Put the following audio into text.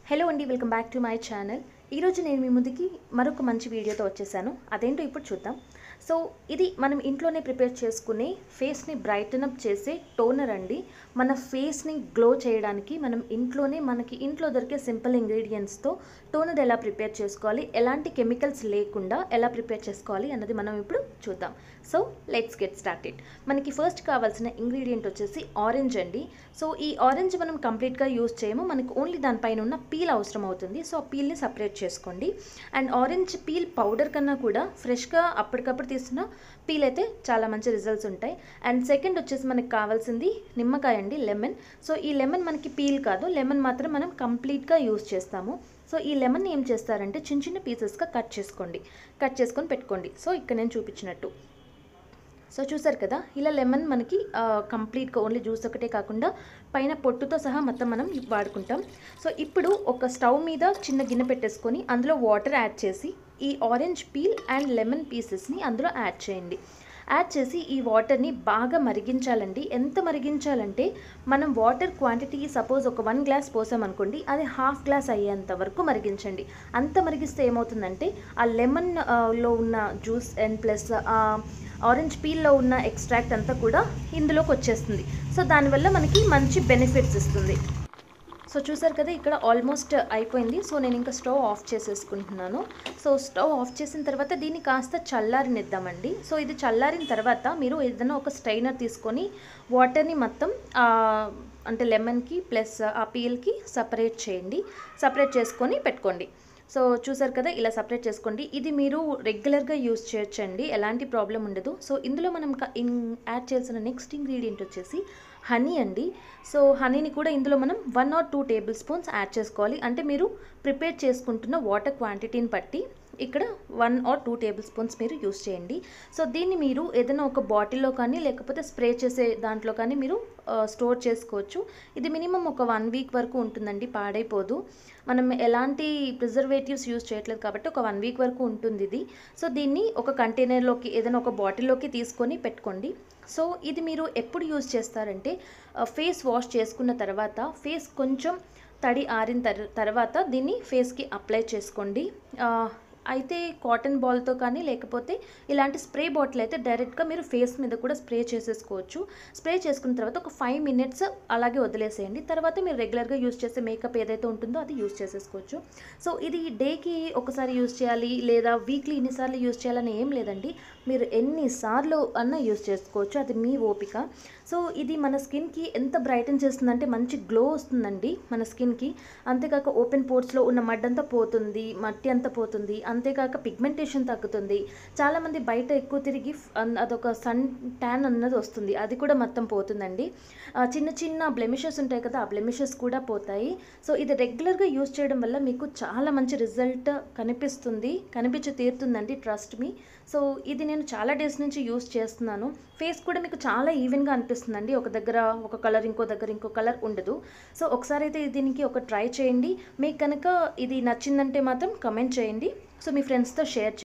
hello అండి welcome back to my channel ఈరోజు నేను మీ ముందుకి మరొక మంచి వీడియోతో వచ్చేసాను అదేంటో ఇప్పుడు చూద్దాం సో ఇది మనం ఇంట్లోనే ప్రిపేర్ చేసుకునే ఫేస్ని బ్రైటన్ అప్ చేసే టోనర్ అండి మన ఫేస్ని గ్లో చేయడానికి మనం ఇంట్లోనే మనకి ఇంట్లో దొరికే సింపుల్ ఇంగ్రీడియంట్స్తో టోనర్ ఎలా ప్రిపేర్ చేసుకోవాలి ఎలాంటి కెమికల్స్ లేకుండా ఎలా ప్రిపేర్ చేసుకోవాలి అన్నది మనం ఇప్పుడు చూద్దాం సో లెట్స్ గెట్ స్టార్టెడ్ మనకి ఫస్ట్ కావాల్సిన ఇంగ్రీడియంట్ వచ్చేసి ఆరెంజ్ అండి సో ఈ ఆరెంజ్ మనం కంప్లీట్గా యూస్ చేయము మనకి ఓన్లీ దానిపైన ఉన్న పీల్ అవసరం అవుతుంది సో ఆ పీల్ని సపరేట్ చేసుకోండి అండ్ ఆరెంజ్ పీల్ పౌడర్ కన్నా కూడా ఫ్రెష్గా అప్పటికప్పుడు తీసిన పీల్ అయితే చాలా మంచి రిజల్ట్స్ ఉంటాయి అండ్ సెకండ్ వచ్చేసి మనకి కావాల్సింది నిమ్మకాయ అండి లెమన్ సో ఈ లెమన్ మనకి పీల్ కాదు లెమన్ మాత్రం మనం కంప్లీట్గా యూస్ చేస్తాము సో ఈ లెమన్ ఏం చేస్తారంటే చిన్న చిన్న పీసెస్గా కట్ చేసుకోండి కట్ చేసుకొని పెట్టుకోండి సో ఇక్కడ నేను చూపించినట్టు సో చూసారు కదా ఇలా లెమన్ మనకి కంప్లీట్గా ఓన్లీ జ్యూస్ ఒకటే కాకుండా పైన పొట్టుతో సహా మొత్తం మనం వాడుకుంటాం సో ఇప్పుడు ఒక స్టవ్ మీద చిన్న గిన్నె పెట్టేసుకొని అందులో వాటర్ యాడ్ చేసి ఈ ఆరెంజ్ పీల్ అండ్ లెమన్ పీసెస్ని అందులో యాడ్ చేయండి యాడ్ చేసి ఈ వాటర్ని బాగా మరిగించాలండి ఎంత మరిగించాలంటే మనం వాటర్ క్వాంటిటీ సపోజ్ ఒక వన్ గ్లాస్ పోసామనుకోండి అది హాఫ్ గ్లాస్ అయ్యేంత వరకు మరిగించండి అంత మరిగిస్తే ఏమవుతుందంటే ఆ లెమన్ లో ఉన్న జ్యూస్ అండ్ ప్లస్ ఆరెంజ్ పీల్లో ఉన్న ఎక్స్ట్రాక్ట్ అంతా కూడా ఇందులోకి వచ్చేస్తుంది సో దానివల్ల మనకి మంచి బెనిఫిట్స్ ఇస్తుంది సో చూసారు కదా ఇక్కడ ఆల్మోస్ట్ అయిపోయింది సో నేను ఇంకా స్టవ్ ఆఫ్ చేసేసుకుంటున్నాను సో స్టవ్ ఆఫ్ చేసిన తర్వాత దీన్ని కాస్త చల్లారినిద్దామండి సో ఇది చల్లారిన తర్వాత మీరు ఏదైనా ఒక స్ట్రైనర్ తీసుకొని వాటర్ని మొత్తం అంటే లెమన్కి ప్లస్ ఆ పీల్కి సపరేట్ చేయండి సపరేట్ చేసుకొని పెట్టుకోండి సో చూసారు కదా ఇలా సపరేట్ చేసుకోండి ఇది మీరు రెగ్యులర్గా యూస్ చేయొచ్చండి ఎలాంటి ప్రాబ్లం ఉండదు సో ఇందులో మనం యాడ్ చేయాల్సిన నెక్స్ట్ ఇంగ్రీడియంట్ వచ్చేసి హనీ అండి సో హనీని కూడా ఇందులో మనం one or two table spoons add చేసుకోవాలి అంటే మీరు ప్రిపేర్ చేసుకుంటున్న వాటర్ క్వాంటిటీని బట్టి ఇక్కడ one or two table spoons మీరు యూస్ చేయండి సో దీన్ని మీరు ఏదైనా ఒక బాటిల్లో కానీ లేకపోతే స్ప్రే చేసే దాంట్లో కానీ మీరు స్టోర్ చేసుకోవచ్చు ఇది మినిమం ఒక వన్ వీక్ వరకు ఉంటుందండి పాడైపోదు మనం ఎలాంటి ప్రిజర్వేటివ్స్ యూస్ చేయట్లేదు కాబట్టి ఒక వన్ వీక్ వరకు ఉంటుంది ఇది సో దీన్ని ఒక కంటైనర్లోకి ఏదైనా ఒక బాటిల్లోకి తీసుకొని పెట్టుకోండి సో ఇది మీరు ఎప్పుడు యూజ్ చేస్తారంటే ఫేస్ వాష్ చేసుకున్న తర్వాత ఫేస్ కొంచెం తడి ఆరిన తర్వాత దీన్ని ఫేస్కి అప్లై చేసుకోండి అయితే కాటన్ బాల్తో కానీ లేకపోతే ఇలాంటి స్ప్రే బాటిల్ అయితే డైరెక్ట్గా మీరు ఫేస్ మీద కూడా స్ప్రే చేసేసుకోవచ్చు స్ప్రే చేసుకున్న తర్వాత ఒక ఫైవ్ మినిట్స్ అలాగే వదిలేసేయండి తర్వాత మీరు రెగ్యులర్గా యూస్ చేసే మేకప్ ఏదైతే ఉంటుందో అది యూస్ చేసేసుకోవచ్చు సో ఇది డేకి ఒకసారి యూస్ చేయాలి లేదా వీక్లీ ఇన్నిసార్లు యూస్ చేయాలని ఏం లేదండి మీరు ఎన్నిసార్లు అన్న యూస్ చేసుకోవచ్చు అది మీ ఓపిక సో ఇది మన స్కిన్కి ఎంత బ్రైటన్ చేస్తుందంటే మంచి గ్లో వస్తుందండి మన స్కిన్కి అంతేకాక ఓపెన్ పోర్ట్స్లో ఉన్న మడ్ అంతా పోతుంది మట్టి అంతా పోతుంది అంతేకాక పిగ్మెంటేషన్ తగ్గుతుంది చాలామంది బయట ఎక్కువ తిరిగి అదొక సన్ ట్యాన్ అన్నది వస్తుంది అది కూడా మొత్తం పోతుందండి చిన్న చిన్న బ్లెమిషెస్ ఉంటాయి కదా ఆ బ్లెమిషెస్ కూడా పోతాయి సో ఇది రెగ్యులర్గా యూస్ చేయడం వల్ల మీకు చాలా మంచి రిజల్ట్ కనిపిస్తుంది కనిపించి తీరుతుందండి ట్రస్ట్ మీ సో ఇది నేను చాలా డేస్ నుంచి యూస్ చేస్తున్నాను ఫేస్ కూడా మీకు చాలా ఈవెన్గా అనిపిస్తుందండి ఒక దగ్గర ఒక కలర్ ఇంకో దగ్గర ఇంకో కలర్ ఉండదు సో ఒకసారి అయితే దీనికి ఒక ట్రై చేయండి మీకు కనుక ఇది నచ్చిందంటే మాత్రం కమెంట్ చేయండి సో మీ ఫ్రెండ్స్తో షేర్